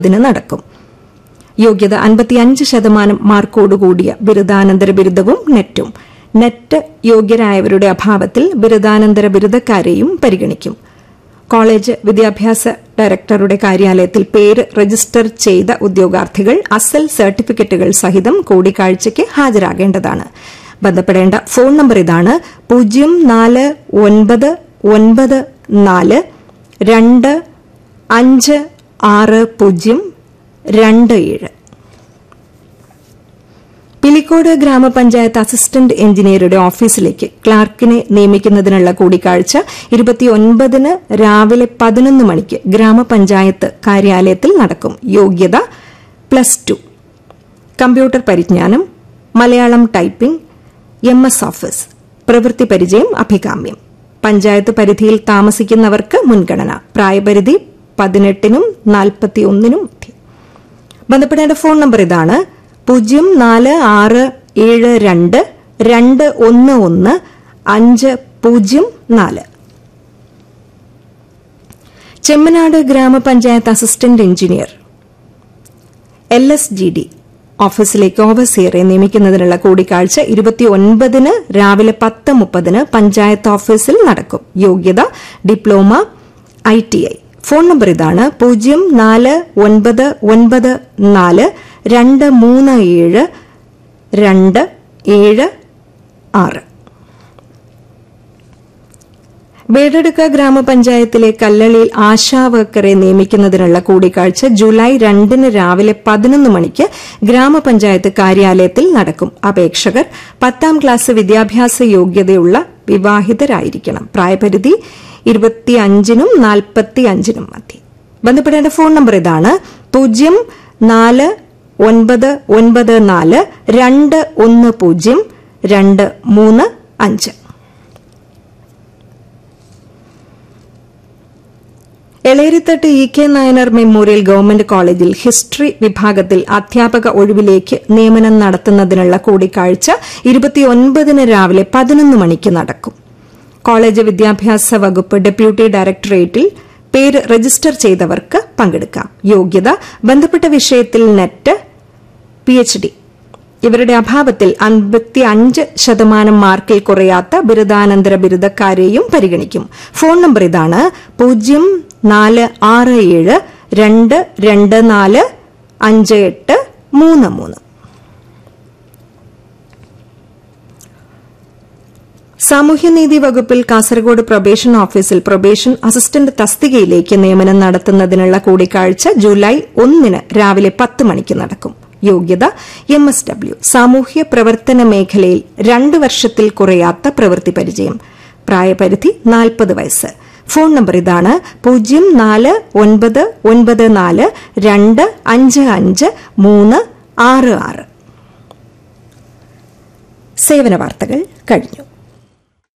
ഇതിന് നടക്കും യോഗ്യത അൻപത്തിയഞ്ച് ശതമാനം മാർക്കോടുകൂടിയ ബിരുദാനന്തര ബിരുദവും നെറ്റും നെറ്റ് യോഗ്യരായവരുടെ അഭാവത്തിൽ ബിരുദാനന്തര ബിരുദക്കാരെയും പരിഗണിക്കും കോളേജ് വിദ്യാഭ്യാസ ഡയറക്ടറുടെ കാര്യാലയത്തിൽ പേര് രജിസ്റ്റർ ചെയ്ത ഉദ്യോഗാർത്ഥികൾ അസൽ സർട്ടിഫിക്കറ്റുകൾ സഹിതം കൂടിക്കാഴ്ചയ്ക്ക് ഹാജരാകേണ്ടതാണ് ബന്ധപ്പെടേണ്ട ഫോൺ നമ്പർ ഇതാണ് പൂജ്യം നാല് ഒൻപത് ഒൻപത് നാല് രണ്ട് അഞ്ച് ആറ് പൂജ്യം രണ്ട് ഏഴ് പിലിക്കോട് ഗ്രാമപഞ്ചായത്ത് അസിസ്റ്റന്റ് എഞ്ചിനീയറുടെ ഓഫീസിലേക്ക് ക്ലാർക്കിനെ നിയമിക്കുന്നതിനുള്ള കൂടിക്കാഴ്ച ഇരുപത്തിയൊൻപതിന് രാവിലെ പതിനൊന്ന് മണിക്ക് ഗ്രാമപഞ്ചായത്ത് കാര്യാലയത്തിൽ നടക്കും യോഗ്യത പ്ലസ് ടു കമ്പ്യൂട്ടർ പരിജ്ഞാനം Malayalam typing M S office പ്രവൃത്തി പരിചയം അഭികാമ്യം പഞ്ചായത്ത് പരിധിയിൽ താമസിക്കുന്നവർക്ക് മുൻഗണന പ്രായപരിധി പതിനെട്ടിനും നാൽപ്പത്തിയൊന്നിനും ബന്ധപ്പെടേണ്ട ഫോൺ നമ്പർ ഇതാണ് പൂജ്യം നാല് ആറ് ഏഴ് രണ്ട് രണ്ട് ഒന്ന് ഒന്ന് അഞ്ച് പൂജ്യം നാല് ചെമ്മനാട് ഗ്രാമപഞ്ചായത്ത് assistant engineer L S G D ഓഫീസിലേക്ക് ഓവർസിയറെ നിയമിക്കുന്നതിനുള്ള കൂടിക്കാഴ്ച ഇരുപത്തിയൊൻപതിന് രാവിലെ പത്ത് മുപ്പതിന് പഞ്ചായത്ത് ഓഫീസിൽ നടക്കും യോഗ്യത diploma I T I phone number ഇതാണ് പൂജ്യം നാല് ഒൻപത് ഒൻപത് നാല് രണ്ട് മൂന്ന് ഏഴ് രണ്ട് ഏഴ് ആറ് ബേഡെടുക്ക ഗ്രാമപഞ്ചായത്തിലെ കല്ലളിയിൽ ആശാ വർക്കറെ നിയമിക്കുന്നതിനുള്ള കൂടിക്കാഴ്ച ജൂലൈ രണ്ടിന് രാവിലെ പതിനൊന്ന് മണിക്ക് ഗ്രാമപഞ്ചായത്ത് കാര്യാലയത്തിൽ നടക്കും അപേക്ഷകർ പത്താം ക്ലാസ് വിദ്യാഭ്യാസ യോഗ്യതയുള്ള വിവാഹിതരായിരിക്കണം പ്രായപരിധി ഇരുപത്തിയഞ്ചിനും നാൽപ്പത്തിയഞ്ചിനും മധ്യ ബന്ധപ്പെടേണ്ട ഫോൺ നമ്പർ ഇതാണ് പൂജ്യം നാല് ഒൻപത് ഒൻപത് നാല് രണ്ട് ഒന്ന് പൂജ്യം രണ്ട് മൂന്ന് അഞ്ച് Elerithattu E K Nayanar memorial government കോളേജിൽ ഹിസ്റ്ററി വിഭാഗത്തിൽ അധ്യാപക ഒഴിവിലേക്ക് നിയമനം നടത്തുന്നതിനുള്ള കൂടിക്കാഴ്ച ഇരുപത്തിയൊൻപതിന് രാവിലെ പതിനൊന്ന് മണിക്ക് നടക്കും കോളേജ് വിദ്യാഭ്യാസ വകുപ്പ് ഡെപ്യൂട്ടി ഡയറക്ടറേറ്റിൽ പേര് രജിസ്റ്റർ ചെയ്തവർക്ക് പങ്കെടുക്കാം യോഗ്യത ബന്ധപ്പെട്ട വിഷയത്തിൽ നെറ്റ് പി എച്ച് ഡി ഇവരുടെ അഭാവത്തിൽ അൻപത്തിയഞ്ച് ശതമാനം മാർക്കിൽ കുറയാത്ത ബിരുദാനന്തര ബിരുദക്കാരെയും പരിഗണിക്കും ഫോൺ നമ്പർ ഇതാണ് പൂജ്യം നാല് ആറ് ഏഴ് രണ്ട് രണ്ട് നാല് അഞ്ച് എട്ട് മൂന്ന് മൂന്ന് സാമൂഹ്യനീതി വകുപ്പിൽ കാസർഗോഡ് പ്രൊബേഷൻ ഓഫീസിൽ പ്രൊബേഷൻ അസിസ്റ്റന്റ് തസ്തികയിലേക്ക് നിയമനം നടത്തുന്നതിനുള്ള കൂടിക്കാഴ്ച ജൂലൈ ഒന്നിന് രാവിലെ പത്ത് മണിക്ക് നടക്കും യോഗ്യത എം എസ് ഡബ്ല്യു സാമൂഹ്യ പ്രവർത്തന മേഖലയിൽ രണ്ട് വർഷത്തിൽ കുറയാത്ത പ്രവൃത്തി പരിചയം പ്രായപരിധി നാൽപ്പത് വയസ്സ് ഫോൺ നമ്പർ ഇതാണ് പൂജ്യം നാല് ഒൻപത് ഒൻപത് നാല് രണ്ട് അഞ്ച് അഞ്ച് മൂന്ന് ആറ് ആറ് സേവന വാർത്തകൾ കഴിഞ്ഞു